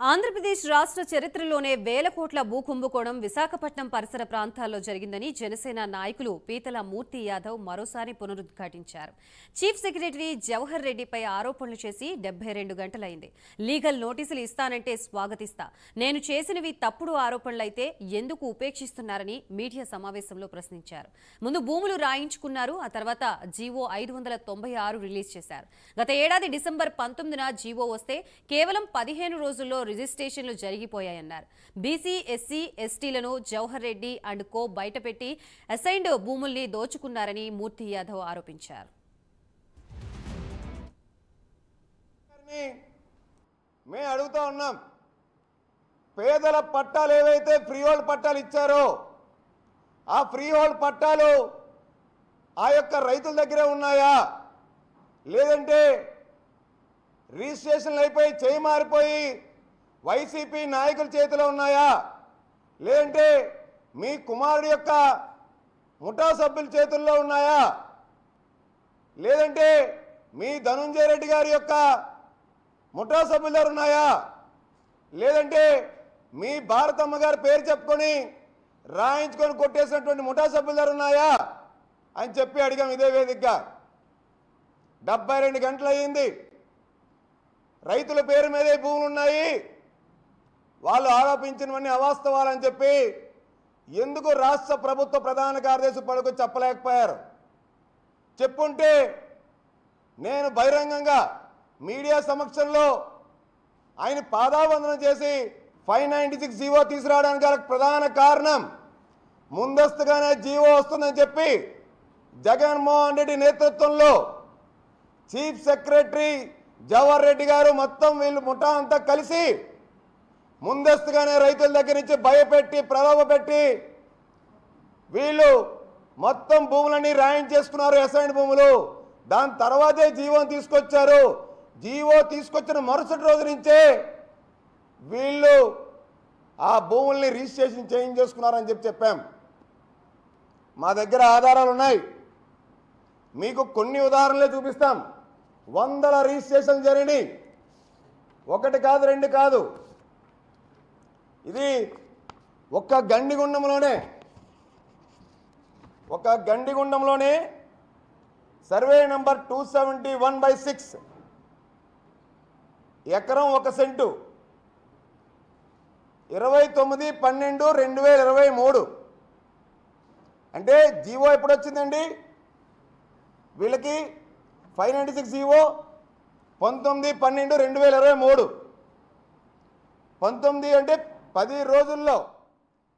ఆంధ్రప్రదేశ్ రాష్ట్ర చరిత్రలోనే వేల కోట్ల భూ కుంభకోణం విశాఖపట్నం పరిసర ప్రాంతాల్లో జరిగిందని జనసేన నాయకులు పీతల మూర్తి యాదవ్ మరోసారి పునరుద్ఘాటించారు చీఫ్ సెక్రటరీ జవహర్ రెడ్డిపై ఆరోపణలు చేసి డెబ్బై రెండు గంటలైంది లీగల్ నోటీసులు ఇస్తానంటే స్వాగతిస్తా నేను చేసినవి తప్పుడు ఆరోపణలైతే ఎందుకు ఉపేక్షిస్తున్నారని మీడియా సమావేశంలో ప్రశ్నించారు ముందు భూములు రాయించుకున్నారు ఆ తర్వాత జీవో ఐదు వందల తొంభై ఆరు రిలీజ్ చేశారు గత ఏడాది డిసెంబర్ పంతొమ్మిదిన జీవో వస్తే కేవలం పదిహేను రోజుల్లో రిజిస్ట్రేషన్లు జరిగిపోయాయన్నారు బీసీ ఎస్సీ ఎస్టీలను జవహర్ రెడ్డి అండ్ కో బయటపెట్టి అసైన్డ్ భూముల్ని దోచుకున్నారని మూర్తి యాదవ్ ఆరోపించారు గారిని మేము అడుగుతా ఉన్నాం పేదల పట్టాలు ఏవైతే ఫ్రీ హోల్డ్ పట్టాలు ఇచ్చారో ఆ ఫ్రీ హోల్డ్ పట్టాలు ఆ యొక్క రైతుల దగ్గరే ఉన్నాయా లేదంటే రిజిస్ట్రేషన్లు అయిపోయి చేయి మారిపోయి వైసీపీ నాయకుల చేతిలో ఉన్నాయా లేదంటే మీ కుమారుడి యొక్క ముఠా సభ్యుల చేతుల్లో ఉన్నాయా లేదంటే మీ ధనుంజయ రెడ్డి గారి యొక్క ముఠా సభ్యులు ఎవరు ఉన్నాయా లేదంటే మీ భారతమ్మ గారి పేరు చెప్పుకొని రాయించుకొని కొట్టేసినటువంటి ముఠా సభ్యులు ఎవరు ఉన్నాయా అని చెప్పి అడిగాం ఇదే వేదికగా డెబ్బై రెండు గంటలు అయ్యింది రైతుల పేరు మీదే భూములు ఉన్నాయి వాళ్ళు ఆరోపించినవన్నీ అవాస్తవాలని చెప్పి ఎందుకు రాష్ట్ర ప్రభుత్వ ప్రధాన కార్యదర్శి పడుకు చెప్పలేకపోయారు చెప్పుంటే నేను బహిరంగంగా మీడియా సమక్షంలో ఆయన పాదావందనం చేసి ఫైవ్ నైంటీ సిక్స్ జీవో తీసుకురావడానికి గల ప్రధాన కారణం ముందస్తుగానే జీవో వస్తుందని చెప్పి జగన్మోహన్ రెడ్డి నేతృత్వంలో చీఫ్ సెక్రటరీ జవహర్ రెడ్డి గారు మొత్తం వీళ్ళు ముఠా అంతా కలిసి ముందస్తుగానే రైతుల దగ్గర నుంచి భయపెట్టి ప్రలోభపెట్టి వీళ్ళు మొత్తం భూములన్నీ రాయించేసుకున్నారు అసైన్ భూములు దాని తర్వాతే జీవో తీసుకొచ్చారు జీవో తీసుకొచ్చిన మరుసటి రోజు నుంచే వీళ్ళు ఆ భూముల్ని రిజిస్ట్రేషన్ చేంజ్ చేసుకున్నారని చెప్పి చెప్పాం మా దగ్గర ఆధారాలు ఉన్నాయి మీకు కొన్ని ఉదాహరణలే చూపిస్తాం వందల రిజిస్ట్రేషన్ జరిగినాయి ఒకటి కాదు రెండు కాదు ఇది ఒక్క గండిగుండంలోనే ఒక గండిగుండంలోనే survey number two seventy one by six ఎకరం ఒక సెంటు ఇరవై తొమ్మిది పన్నెండు రెండు వేల ఇరవై మూడు అంటే జీవో ఎప్పుడు వచ్చిందండి వీళ్ళకి ఫైవ్ నైంటీ సిక్స్ జీవో పంతొమ్మిది పన్నెండు రెండు వేల ఇరవై మూడు పంతొమ్మిది అంటే పది రోజుల్లో